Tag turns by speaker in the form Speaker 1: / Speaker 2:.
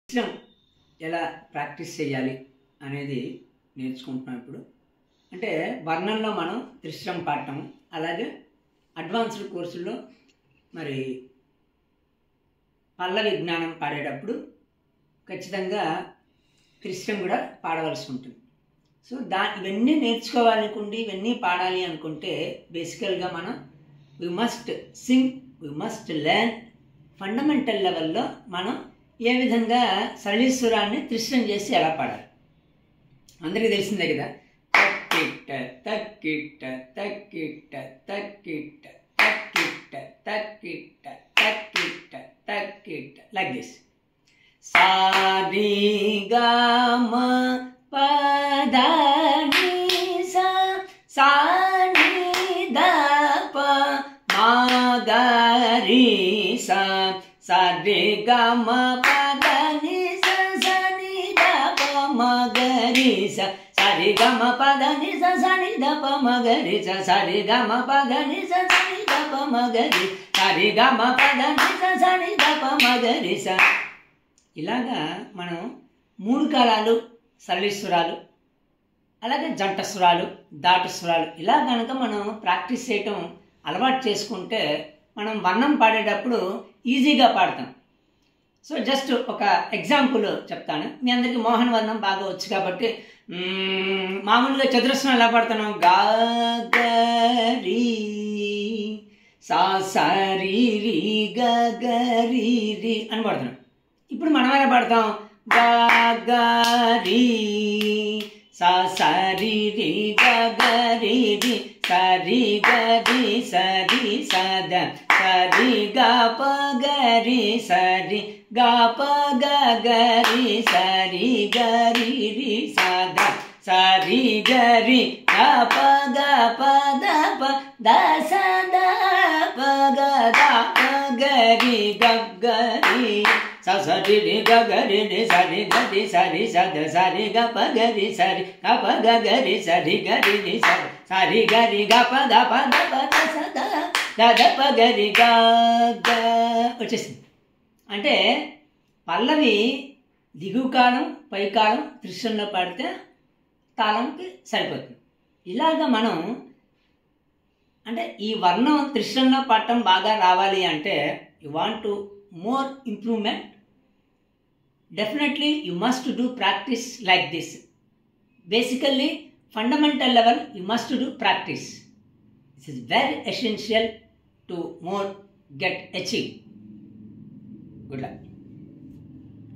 Speaker 1: ఇష్టం ఎలా ప్రాక్టీస్ చేయాలి అనేది నేర్చుకుంటున్నాం ఇప్పుడు అంటే వర్ణంలో మనం త్రిశ్రం పాడటం అలాగే అడ్వాన్స్డ్ కోర్సుల్లో మరి పల్లవి జ్ఞానం పాడేటప్పుడు ఖచ్చితంగా త్రిశ్రం కూడా పాడవలసి ఉంటుంది సో దా ఇవన్నీ నేర్చుకోవాలనుకుంటే ఇవన్నీ పాడాలి అనుకుంటే బేసికల్గా మనం we must sing we must learn fundamental లెవెల్లో మనం ఏ విధంగా సరళీశ్వరాన్ని త్రిశ్రం చేసి ఎలా పాడాలి అందరికీ తెలిసిందే కదా తక్కిట్ట తక్కిట్ట తక్కిట్ట తక్కిట్ట తక్కిట్ట తక్కిట్ట తక్కిట్ట తక్కిట్ట లైక్ దిస్ సారి గమ పదని సా సాని దప మాగరి సా సారి గమ పదని సా సని దప మగరి సా సరి గమ పదని స సని దప మగరి స సరి గమ పదని స సని దప మగరి సరి గమ పదని స సని దప మగరి స ఇలాగా మనం మూడు కాలాలు సరళీస్వరాలు అలాగే జంట స్వరాలు దాటు స్వరాలు ఇలా కనుక మనం ప్రాక్టీస్ చేయటం అలవాటు చేసుకుంటే మనం వర్ణం పాడేటప్పుడు ఈజీగా పాడతాం సో జస్ట్ ఒక ఎగ్జాంపుల్ చెప్తాను మీ అందరికీ మోహన్ వర్ణం బాగా వచ్చు కాబట్టి మ్మ్, మామూలుగా చతురస్రం ఎలా పాడుతున్నాం గా గరి సా సరి రి గ గరి రి అని పాడుతున్నాం ఇప్పుడు మనం ఎలా పాడతాం గా గరి సా సరి రి గ గరి రి సరి గరి సరి సద సరి గ ప గరి సరి గ ప గ గరి సరి గరి రి సద సరి గరి గ ప గ ప ద ప ద స ద ప గ ద ప గరి గ గరి స సరి రి గ గరి రి సరి గరి సరి సద సరి గ ప గరి సరి గ ప గ గరి సరి గరి రి సరి సరి గరి గ ప ద ప ద ప ద స ద ద ద ప గరి గ గ వచ్చేసింది అంటే పల్లవి దిగువ కాలం పై కాలం త్రిశంలో పాడితే తాళంకి సరిపోతుంది ఇలాగ మనం అంటే ఈ వర్ణం త్రిశంలో పాడటం బాగా రావాలి అంటే you want to more improvement definitely you must do practice like this basically fundamental level you must do practice this is very essential to more get achieve good luck